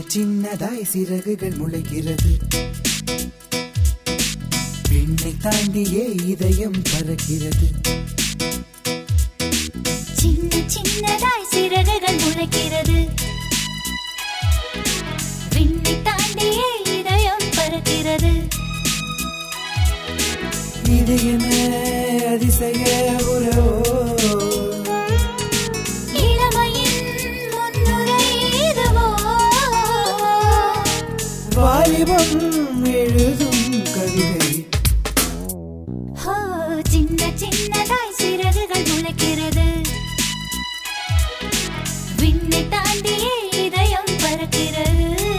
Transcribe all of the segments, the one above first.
சின்னதாய் சிறகுகள் முளைக்கிறது விண்ணை தாண்டியே இதயம் பறக்கிறது சின்ன சின்னதாய் சிறகுகள் முளைக்கிறது விண்ணை தாண்டியே இதயம் பறக்கிறது இது என்ன அதிசய உறவோ இளமையின் முன்னுரை இதுவோ வாலிபம் எழுதும் கவிதை ஹோ, சின்ன சின்னதாய் சிறகுகள் முளைக்கிறது விண்ணை தாண்டியே இதயம் பறக்கிறது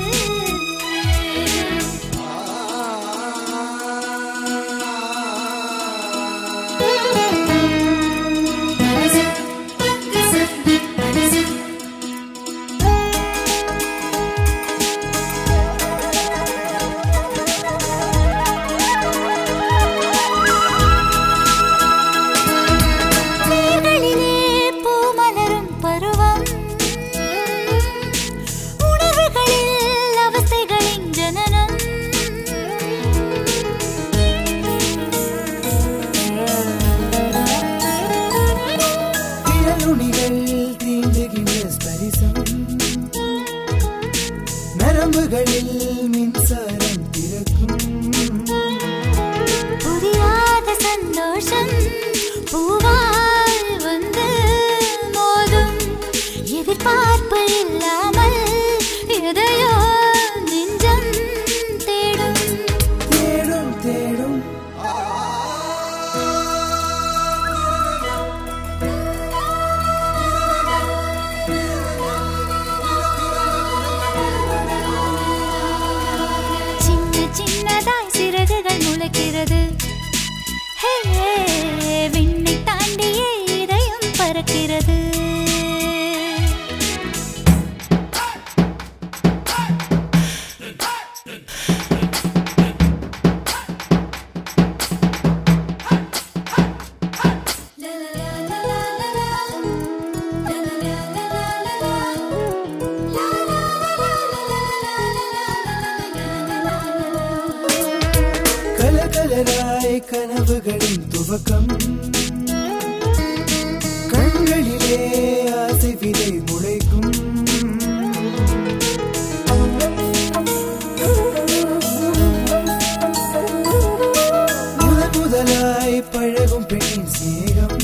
நீர்களிலே பூமலரும் பருவம் உணர்வுகளில் அவஸ்தைகளின் ஜனனம் விரலுணிகள் தீண்டுகின்ற ஸ்பரிசம் நரம்புகளில் மின்சாரம் பிறக்கும் புரியாத சந்தோஷம் பூவால் வந்து மோதும் எதிர்பார்ப்பு இல்லாமல் எதையோ நெஞ்சம் தேடும் தேடும் தேடும் சின்ன சின்னதாய் சிறகுகள் முளைக்கிறது ஹே, விண்ணை தாண்டியே இதயம் பறக்கிறது கலகலராய் கனவுகளின் துவக்கம் கண்களிலே ஆசை விதை முளைக்கும் முதல் முதலாய் பழகும் பெண்ணின் சிநேகம்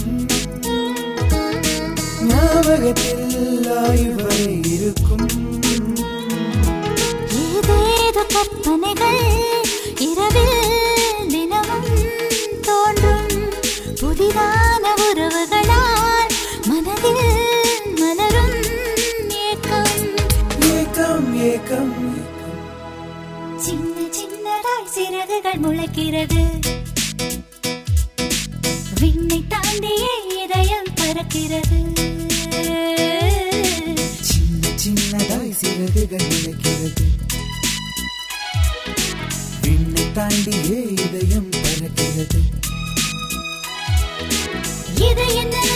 ஞாபகத்தில் ஆயுள் வரை இருக்கும் ஏதேதோ கற்பனைகள் இரவில் தினமும் தோன்றும் புதிதான உறவுகளால் மனதில் மலரும் ஏக்கம் ஏக்கம் ஏக்கம் சின்ன சின்னதாய் சிறகுகள் முளைக்கிறது விண்ணை தாண்டியே இதயம் பறக்கிறது சின்ன சின்னதாய் சிறகுகள் முளைக்கிறது விண்ணை தாண்டியே இதயம் பறக்கிறது இது என்ன